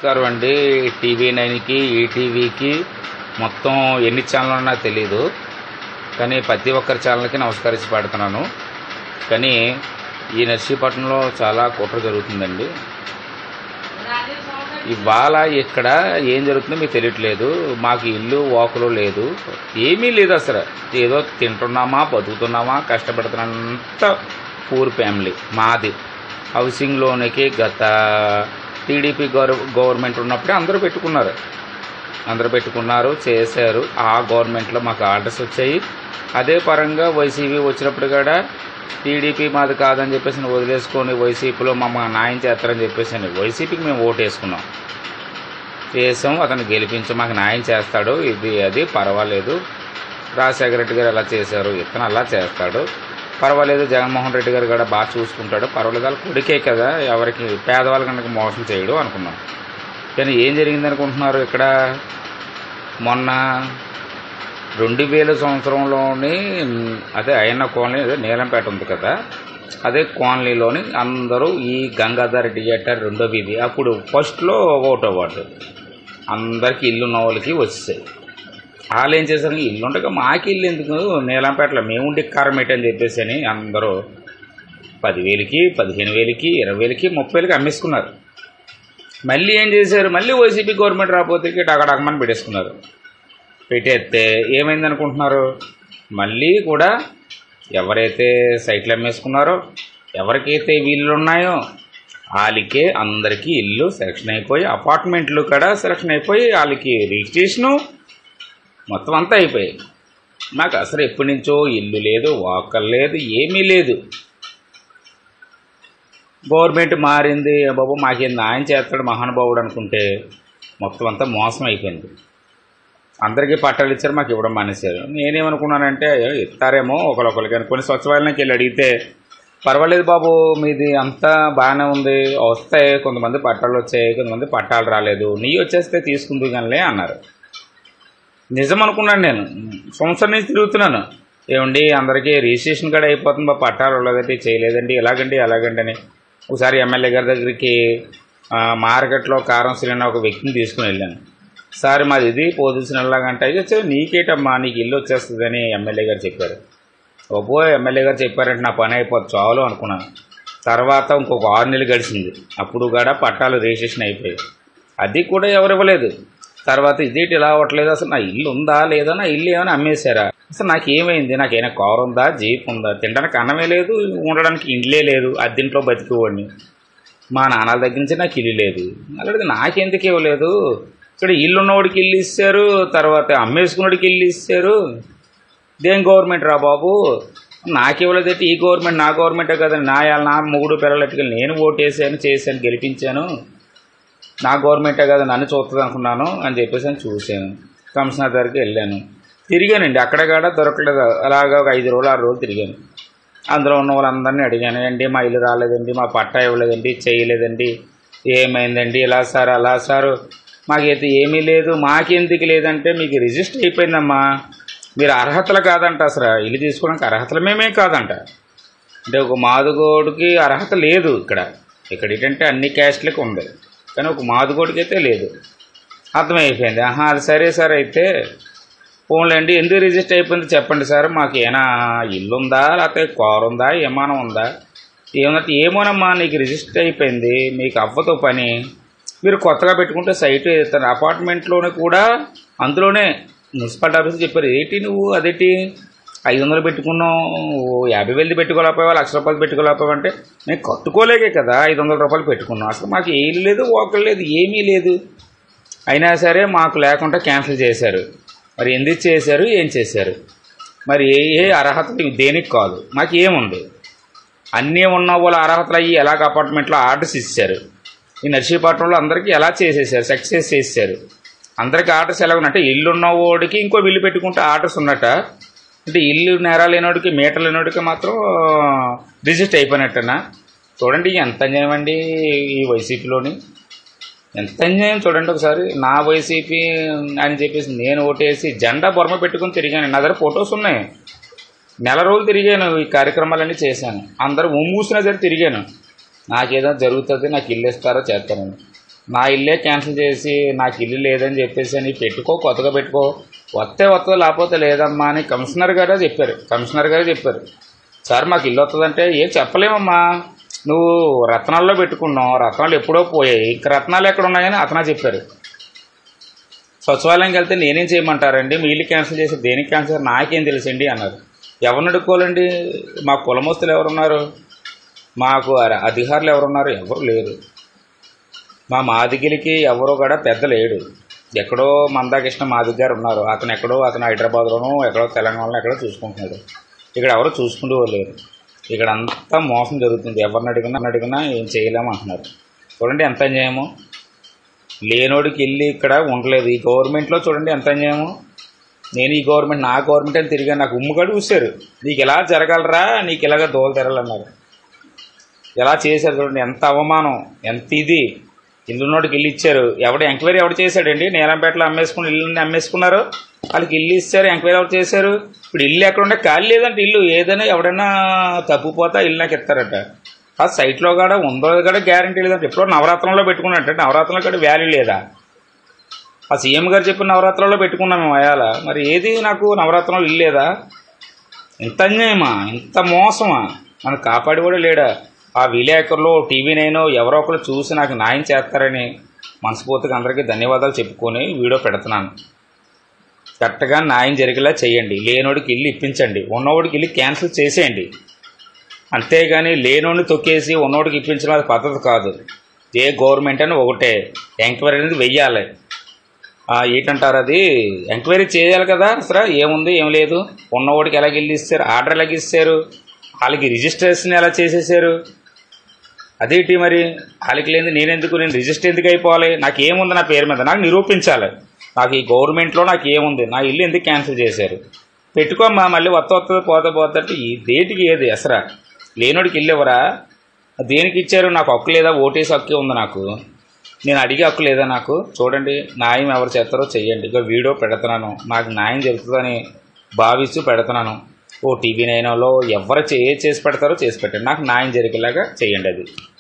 నమస్కారం అండి టీవీ నైన్కి ఈటీవీకి మొత్తం ఎన్ని ఛానల్ ఉన్నా తెలీదు కానీ ప్రతి ఒక్కరి ఛానల్కి నమస్కరించి పాడుతున్నాను కానీ ఈ నర్సీపట్నంలో చాలా కుట్ర జరుగుతుందండి ఇవాళ ఇక్కడ ఏం జరుగుతుందో మీకు తెలియట్లేదు మాకు ఇల్లు వాకులు లేదు ఏమీ లేదు అసలు ఏదో తింటున్నామా బతుకుతున్నామా కష్టపడుతున్నంత పూర్ ఫ్యామిలీ మాది హౌసింగ్ లోన్కి గత టీడీపీ గవర్ గవర్నమెంట్ ఉన్నప్పుడే అందరూ పెట్టుకున్నారు అందరూ పెట్టుకున్నారు చేశారు ఆ గవర్నమెంట్లో మాకు ఆర్డర్స్ వచ్చాయి అదే పరంగా వైసీపీ వచ్చినప్పుడు కూడా టీడీపీ మాది కాదని చెప్పేసి వదిలేసుకొని వైసీపీలో మమ్మ న్యాయం చేస్తారని చెప్పేసి వైసీపీకి మేము ఓటు వేసుకున్నాం వేసాం అతను గెలిపించి మాకు న్యాయం చేస్తాడు ఇది అది పర్వాలేదు రాజశేఖర రెడ్డి గారు ఎలా చేశారు ఇతను అలా చేస్తాడు పర్వాలేదు జగన్మోహన్ రెడ్డి గారు కూడా బాగా చూసుకుంటాడు పర్వాలేదు వాళ్ళ కొడుకే కదా ఎవరికి పేదవాళ్ళ కనుక మోసం చేయడు అనుకున్నాం కానీ ఏం జరిగింది అనుకుంటున్నారు ఇక్కడ మొన్న రెండు వేల సంవత్సరంలోని అదే అయ్యన్న కాలనీ అదే నీలంపేట ఉంది కదా అదే కాలనీలోని అందరూ ఈ గంగాధర్ థియేటర్ రెండో వీధి అప్పుడు ఫస్ట్లో ఒకటో వార్డు అందరికి ఇల్లు ఉన్న వాళ్ళకి వచ్చేసాయి వాళ్ళు ఏం చేశారు ఇల్లు ఉండగా మాకు ఇల్లు ఎందుకు నీలంపేటలో మేము ఉండి కారమేట అని చెప్పేసి అని అందరూ పదివేలకి పదిహేను వేలకి ఇరవై వేలకి ముప్పై వేలకి అమ్మేసుకున్నారు మళ్ళీ ఏం చేశారు మళ్ళీ వైసీపీ గవర్నమెంట్ రాకపోతే టగడగమని పెట్టేసుకున్నారు పెట్టేస్తే ఏమైంది అనుకుంటున్నారు మళ్ళీ కూడా ఎవరైతే సైట్లు అమ్మేసుకున్నారో ఎవరికైతే వీళ్ళు ఉన్నాయో వాళ్ళకే అందరికీ ఇల్లు సెలక్షన్ అయిపోయి అపార్ట్మెంట్లు కూడా సెలక్షన్ అయిపోయి వాళ్ళకి రిజిస్ట్రేషను మొత్తం అంతా అయిపోయాయి నాకు అసలు ఎప్పటి నుంచో ఇల్లు లేదు వాకర్ లేదు ఏమీ లేదు గవర్నమెంట్ మారింది బాబు మాకేం న్యాయం చేస్తాడు మహానుభావుడు అనుకుంటే మొత్తం అంతా మోసం అయిపోయింది అందరికీ పట్టాలు ఇచ్చారు మాకు ఇవ్వడం మానేశారు నేనేమనుకున్నానంటే ఇస్తారేమో ఒకరికొకరికి అనుకుని స్వచ్ఛవాలయానికి వెళ్ళి అడిగితే పర్వాలేదు బాబు మీది అంతా బాగానే ఉంది వస్తాయి కొంతమంది పట్టాలు వచ్చాయి కొంతమంది పట్టాలు రాలేదు నీ వచ్చేస్తే తీసుకుంది కానీ అన్నారు నిజం అనుకున్నాను నేను సంవత్సరం నుంచి తిరుగుతున్నాను ఏమండి అందరికీ రిజిస్ట్రేషన్ కూడా అయిపోతుంది మా పట్టాలు లేదండి చేయలేదండి ఎలాగండి ఎలాగండి అని ఒకసారి ఎమ్మెల్యే గారి దగ్గరికి ఆ, మార్కెట్లో కారం సిలిండర్ ఒక వ్యక్తిని తీసుకుని వెళ్ళాను సార్ మాది ఇది పోలీసులు ఎలాగంటే అయితే నీకేటమ్మా నీకు ఇల్లు వచ్చేస్తుందని ఎమ్మెల్యే గారు చెప్పారు ఓపో ఎమ్మెల్యే గారు చెప్పారంటే నా పని అయిపోతుంది చాలు అనుకున్నాను తర్వాత ఇంకొక ఆరు నెలలు గడిచింది అప్పుడు కూడా పట్టాలు రిజిస్ట్రేషన్ అయిపోయాయి అది కూడా ఎవరు ఇవ్వలేదు తర్వాత ఇదేంటి ఇలా అవ్వట్లేదు అసలు నా ఇల్లు ఉందా లేదా నా ఇల్లు ఏమైనా అమ్మేశారా అసలు నాకు ఏమైంది నాకు ఏమైనా కారు ఉందా జీప్ ఉందా తినడానికి అన్నమే లేదు ఉండడానికి ఇండ్లే లేదు అద్దెంట్లో బతికేవాడిని మా నాన్నల దగ్గర నుంచి నాకు ఇల్లు లేదు అలాగే నాకెందుకు ఇవ్వలేదు ఇక్కడ ఇల్లు ఉన్నవాడికి ఇల్లు ఇస్తారు తర్వాత అమ్మేసుకున్నవాడికి ఇల్లు ఇస్తారు దేం గవర్నమెంట్ రా బాబు నాకు ఇవ్వలేదంటే ఈ గవర్నమెంట్ నా గవర్నమెంటే కదండి నా నా మూడు పిల్లలు ఎట్టుకెళ్ళి నేను ఓటేసాను చేశాను గెలిపించాను నా గవర్నమెంటే కదా నన్ను చూస్తుంది అనుకున్నాను అని చెప్పేసి అని చూశాను కమిషనర్ దగ్గరికి వెళ్ళాను తిరిగానండి అక్కడ కూడా దొరకలేదు అలాగా ఒక ఐదు రోజులు ఆరు రోజులు తిరిగాను అందులో ఉన్న వాళ్ళందరినీ అడిగాను అండి మా ఇల్లు రాలేదండి మా పట్టా ఇవ్వలేదండి చేయలేదండి ఏమైందండి ఇలా సార్ అలా సారు మాకైతే ఏమీ లేదు మాకెందుకు లేదంటే మీకు రిజిస్టర్ అయిపోయిందమ్మా మీరు అర్హతలు కాదంట అసలు ఇల్లు తీసుకోవడానికి అర్హతలు మేమే కాదంట అంటే ఒక మాదుగోడికి అర్హత లేదు ఇక్కడ ఇక్కడ ఏంటంటే అన్ని క్యాస్ట్లకు ఉంది కానీ ఒక మాదుగోడికి అయితే లేదు అర్థమైపోయింది ఆహా అది సరే సార్ అయితే పోన్లేండి ఎందుకు రిజిస్టర్ అయిపోయింది చెప్పండి సార్ మాకు ఏమైనా ఇల్లు ఉందా లేకపోతే కారు ఉందా ఏమానం ఉందా ఏమన్నట్టు ఏమోనమ్మా నీకు రిజిస్టర్ అయిపోయింది మీకు అవ్వతో పని మీరు కొత్తగా పెట్టుకుంటే సైట్ ఇస్తారు అపార్ట్మెంట్లోనే కూడా అందులోనే మున్సిపాలిటీ ఆఫీస్ చెప్పారు ఏంటి నువ్వు అదేంటి ఐదు వందలు పెట్టుకున్నావు ఓ యాభై వేలు పెట్టుకోలేకపోయావా లక్ష రూపాయలు పెట్టుకోలేకపోయావు అంటే నేను కట్టుకోలేకే కదా ఐదు వందల రూపాయలు పెట్టుకున్నాను అసలు మాకు ఏం లేదు ఒకరు లేదు ఏమీ లేదు అయినా సరే మాకు లేకుండా క్యాన్సిల్ చేశారు మరి ఎందుకు చేశారు ఏం చేశారు మరి ఏ ఏ అర్హతలు దేనికి కాదు మాకు ఏముంది అన్నీ ఉన్న వాళ్ళ అర్హతలు అయ్యి ఎలాగ అపార్ట్మెంట్లో ఆర్డర్స్ ఇచ్చారు ఈ నర్సీపట్నంలో అందరికీ ఎలా చేసేసారు సక్సెస్ చేసేసారు అందరికీ ఆర్డర్స్ ఎలా ఉన్నట్టు ఇల్లు ఉన్నవాడికి ఇంకో ఇల్లు పెట్టుకుంటే ఆర్డర్స్ ఉన్నట్ట అంటే ఇల్లు నేర లేనోడికి మీటర్ లేనోడికి మాత్రం రిజిస్టర్ అయిపోయినట్టనా చూడండి ఎంత అన్యాయం అండి ఈ వైసీపీలోని ఎంత అన్యాయం చూడండి ఒకసారి నా వైసీపీ అని చెప్పేసి నేను ఓటేసి జెండా బొమ్మ పెట్టుకుని తిరిగాను నా దగ్గర ఫొటోస్ ఉన్నాయి నెల రోజులు తిరిగాను ఈ కార్యక్రమాలన్నీ చేశాను అందరూ మూసినా సరే తిరిగాను నాకేదో జరుగుతుంది నాకు ఇల్లు ఇస్తారో చేస్తానని నా ఇల్లే క్యాన్సిల్ చేసి నాకు ఇల్లు లేదని చెప్పేసి అని పెట్టుకో కొత్తగా పెట్టుకో వస్తే వస్తుంది లేకపోతే లేదమ్మా అని కమిషనర్ గారే చెప్పారు కమిషనర్ గారే చెప్పారు సార్ మాకు ఇల్లు వస్తుందంటే ఏం చెప్పలేమమ్మా నువ్వు రత్నాల్లో పెట్టుకున్నావు రత్నాలు ఎప్పుడో పోయాయి ఇంక రత్నాలు ఎక్కడ ఉన్నాయని అతనా చెప్పారు సచివాలయంకి వెళ్తే నేనేం చేయమంటారండి మీ ఇల్లు క్యాన్సిల్ చేసి దేనికి క్యాన్సిల్ నాకేం తెలుసండి అన్నారు ఎవరిని అడుక్కోవాలండి మా కులమస్తులు ఎవరున్నారు మాకు అర- అధికారులు ఎవరున్నారు ఎవరు లేరు మా మాదిగిలికి ఎవరో కూడా పెద్ద లేడు ఎక్కడో మందాకృష్ణ మాదిగ గారు ఉన్నారు అతను ఎక్కడో అతను హైదరాబాద్లోనో ఎక్కడో తెలంగాణలో ఎక్కడో చూసుకుంటున్నాడు ఇక్కడ ఎవరో చూసుకుంటూ లేరు ఇక్కడ అంతా మోసం జరుగుతుంది ఎవరిని అడిగినా అడిగినా ఏం చేయలేము అంటున్నారు చూడండి ఎంత అన్యాయమో లేనోడికి వెళ్ళి ఇక్కడ ఉండలేదు ఈ గవర్నమెంట్లో చూడండి ఎంత అన్యాయమో నేను ఈ గవర్నమెంట్ నా గవర్నమెంట్ అని తిరిగా నాకు ఉమ్ముగడు చూశారు నీకు ఇలా జరగలరా నీకు ఇలాగ దోలు తెరాలన్నారు ఎలా చేశారు చూడండి ఎంత అవమానం ఎంత ఇది ఇల్లున్నోడికి ఇల్లు ఇచ్చారు ఎవడు ఎంక్వైరీ ఎవడు చేశాడండి నీలంపేటలో అమ్మేసుకుని ఇల్లుని అమ్మేసుకున్నారు వాళ్ళకి ఇల్లు ఇచ్చారు ఎంక్వైరీ ఎవరు చేశారు ఇప్పుడు ఇల్లు ఎక్కడ ఉంటే ఖాళీ లేదంటే ఇల్లు ఏదైనా ఎవడైనా తప్పిపోతా ఇల్లు నాకు ఇస్తారట ఆ సైట్లో కూడా ఉందో కూడా గ్యారంటీ లేదంటే ఎప్పుడో నవరాత్రంలో పెట్టుకున్నట్టు నవరాత్రంలో కూడా వాల్యూ లేదా ఆ సీఎం గారు చెప్పిన నవరాత్రంలో పెట్టుకున్నాం మేము అయాల మరి ఏది నాకు నవరాత్రంలో ఇల్లు లేదా ఇంత అన్యాయమా ఇంత మోసమా నన్ను కాపాడి కూడా లేడా ఆ విలేకరులు టీవీ నైన్ ఎవరో ఒకరు చూసి నాకు న్యాయం చేస్తారని మనస్ఫూర్తిగా అందరికీ ధన్యవాదాలు చెప్పుకొని వీడియో పెడుతున్నాను కరెక్ట్గా న్యాయం జరిగేలా చేయండి లేనోడికి ఇల్లు ఇప్పించండి ఉన్నోడికి ఇల్లు క్యాన్సిల్ చేసేయండి అంతేగాని లేనోడిని తొక్కేసి ఉన్నోడికి ఇప్పించడం అది పద్ధతి కాదు ఏ గవర్నమెంట్ అని ఒకటే ఎంక్వైరీ అనేది వెయ్యాలి ఆ, ఏంటంటారు అది ఎంక్వైరీ చేయాలి కదా అసలు ఏముంది ఏం లేదు ఉన్నవాడికి ఎలాగ ఇల్లు ఇస్తారు ఆర్డర్ ఎలాగ ఇస్తారు వాళ్ళకి రిజిస్ట్రేషన్ ఎలా చేసేసారు అదేంటి మరి వాళ్ళకి లేని నేనెందుకు నేను రిజిస్టర్ ఎందుకు అయిపోవాలి నాకు ఏముంది నా పేరు మీద నాకు నిరూపించాలి నాకు ఈ గవర్నమెంట్లో నాకు ఏముంది నా ఇల్లు ఎందుకు క్యాన్సిల్ చేశారు పెట్టుకోమ్మా మళ్ళీ వత్త వస్తుంది పోతే పోతే అంటే ఈ దేటికి ఏది అసలు లేనోడికి ఇల్లు ఇవ్వరా దేనికి ఇచ్చారు నాకు హక్కు లేదా ఓటేసి హక్కు ఉంది నాకు నేను అడిగే హక్కు లేదా నాకు చూడండి న్యాయం ఎవరు చేస్తారో చెయ్యండి ఇక వీడియో పెడుతున్నాను నాకు న్యాయం జరుగుతుందని భావిస్తూ పెడుతున్నాను ఓ టీవీ నైన్లో ఎవరు చే- ఏ చేసి పెడతారో చేసి పెట్టండి నాకు న్యాయం జరిగేలాగా చేయండి అది